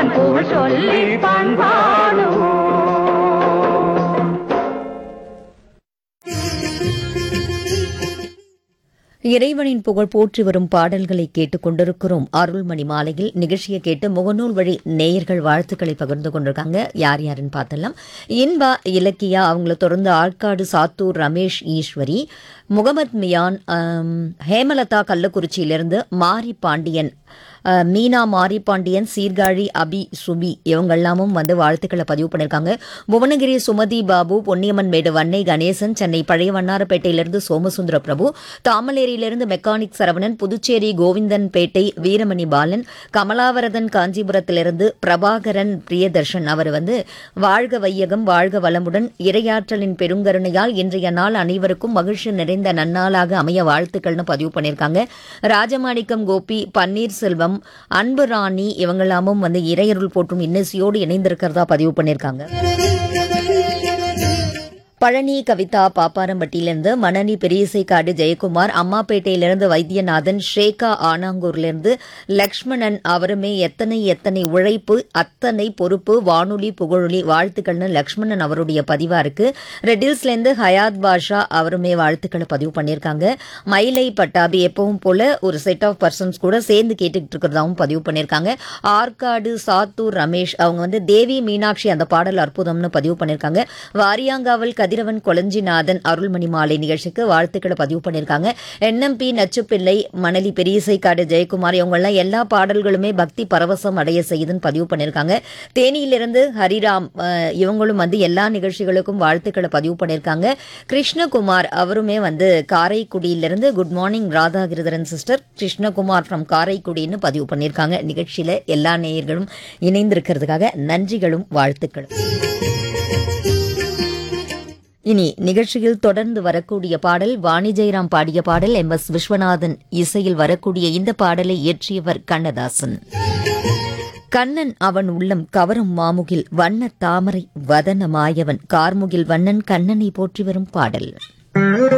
அவன் புகழ் சொல்லி பண்பாடுவோம் இறைவனின் புகழ் போற்றி வரும் பாடல்களை கேட்டுக் கொண்டிருக்கிறோம் அருள்மணி மாலையில் நிகழ்ச்சியை கேட்டு முகநூல் வழி நேயர்கள் வாழ்த்துக்களை பகிர்ந்து கொண்டிருக்காங்க யார் யாருன்னு பார்த்தலாம் இன்பா இலக்கியா அவங்கள தொடர்ந்து ஆற்காடு சாத்தூர் ரமேஷ் ஈஸ்வரி முகமது மியான் ஆம், ஹேமலதா கள்ளக்குறிச்சியிலிருந்து மாரி பாண்டியன் அஹ், மீனா மாரி பாண்டியன் சீர்காழி அபி சுபி இவங்கெல்லாமும் வந்து வாழ்த்துக்களை பதிவு பண்ணியிருக்காங்க புவனகிரி சுமதி பாபு பொன்னியம்மன் மேடு வன்னை கணேசன் சென்னை பழைய வண்ணாரப்பேட்டையிலிருந்து சோமசுந்தர பிரபு தாமலேரியிலிருந்து மெக்கானிக் சரவணன் புதுச்சேரி கோவிந்தன் பேட்டை வீரமணி பாலன் கமலாவரதன் காஞ்சிபுரத்திலிருந்து பிரபாகரன் பிரியதர்ஷன் அவர் வந்து வாழ்க வையகம் வாழ்க வளமுடன் இரையாற்றலின் பெருங்கருணையால் இன்றைய நாள் அனைவருக்கும் மகிழ்ச்சி நிறைந்த நன்னாளாக அமைய வாழ்த்துக்கள்னு பதிவு பண்ணியிருக்காங்க ராஜமாணிக்கம் கோபி பன்னீர்செல்வம் அன்பு ராணி இவங்கெல்லாமும் வந்து இறையருள் போற்றும் இன்னிசையோடு இணைந்திருக்கிறதா பதிவு பண்ணியிருக்காங்க பழனி கவிதா பாப்பாரம்பட்டியிலிருந்து மணனி பெரியசைக்காடு ஜெயக்குமார் அம்மாப்பேட்டையிலிருந்து வைத்தியநாதன் ஷேகா ஆனாங்கூர்லேருந்து லக்ஷ்மணன் அவருமே எத்தனை எத்தனை உழைப்பு அத்தனை பொறுப்பு வானொலி புகழொலி வாழ்த்துக்கள்னு லக்ஷ்மணன் அவருடைய பதிவா இருக்கு ரெட்டில்ஸ்லேருந்து ஹயாத் பாஷா அவருமே வாழ்த்துக்களை பதிவு பண்ணியிருக்காங்க மயிலை பட்டாபி எப்பவும் போல ஒரு செட் ஆஃப் பர்சன்ஸ் கூட சேர்ந்து கேட்டுக்கிட்டு இருக்கிறதாவும் பதிவு பண்ணியிருக்காங்க ஆற்காடு சாத்தூர் ரமேஷ் அவங்க வந்து தேவி மீனாட்சி அந்த பாடல் அற்புதம்னு பதிவு பண்ணியிருக்காங்க வாரியாங்காவல் கதிரவன் கொளஞ்சிநாதன் அருள்மணி மாலை நிகழ்ச்சிக்கு வாழ்த்துக்களை பதிவு பண்ணியிருக்காங்க என்எம்பி நச்சுப்பிள்ளை மணலி பெரியசைக்காடு ஜெயக்குமார் இவங்கெல்லாம் எல்லா பாடல்களுமே பக்தி பரவசம் அடைய செய்யுதுன்னு பதிவு பண்ணியிருக்காங்க தேனியிலிருந்து ஹரிராம் அஹ், இவங்களும் வந்து எல்லா நிகழ்ச்சிகளுக்கும் வாழ்த்துக்களை பதிவு பண்ணியிருக்காங்க கிருஷ்ணகுமார் அவருமே வந்து காரைக்குடியிலிருந்து good morning Radhakritharan sister Krishnakumar from காரைக்குடின்னு பதிவு பண்ணியிருக்காங்க நிகழ்ச்சியில எல்லா நேயர்களும் இணைந்திருக்கிறதுக்காக நன்றிகளும் வாழ்த்துக்களும் இனி நிகழ்ச்சியில் தொடர்ந்து வரக்கூடிய பாடல் வாணி ஜெயராம் பாடிய பாடல் எம் எஸ் விஸ்வநாதன் இசையில் வரக்கூடிய இந்த பாடலை இயற்றியவர் கண்ணதாசன் கண்ணன் அவன் உள்ளம் கவரும் மாமுகில் வண்ண தாமரை வதன மாயவன் கார்முகில் வண்ணன் கண்ணனை போற்றி வரும் பாடல்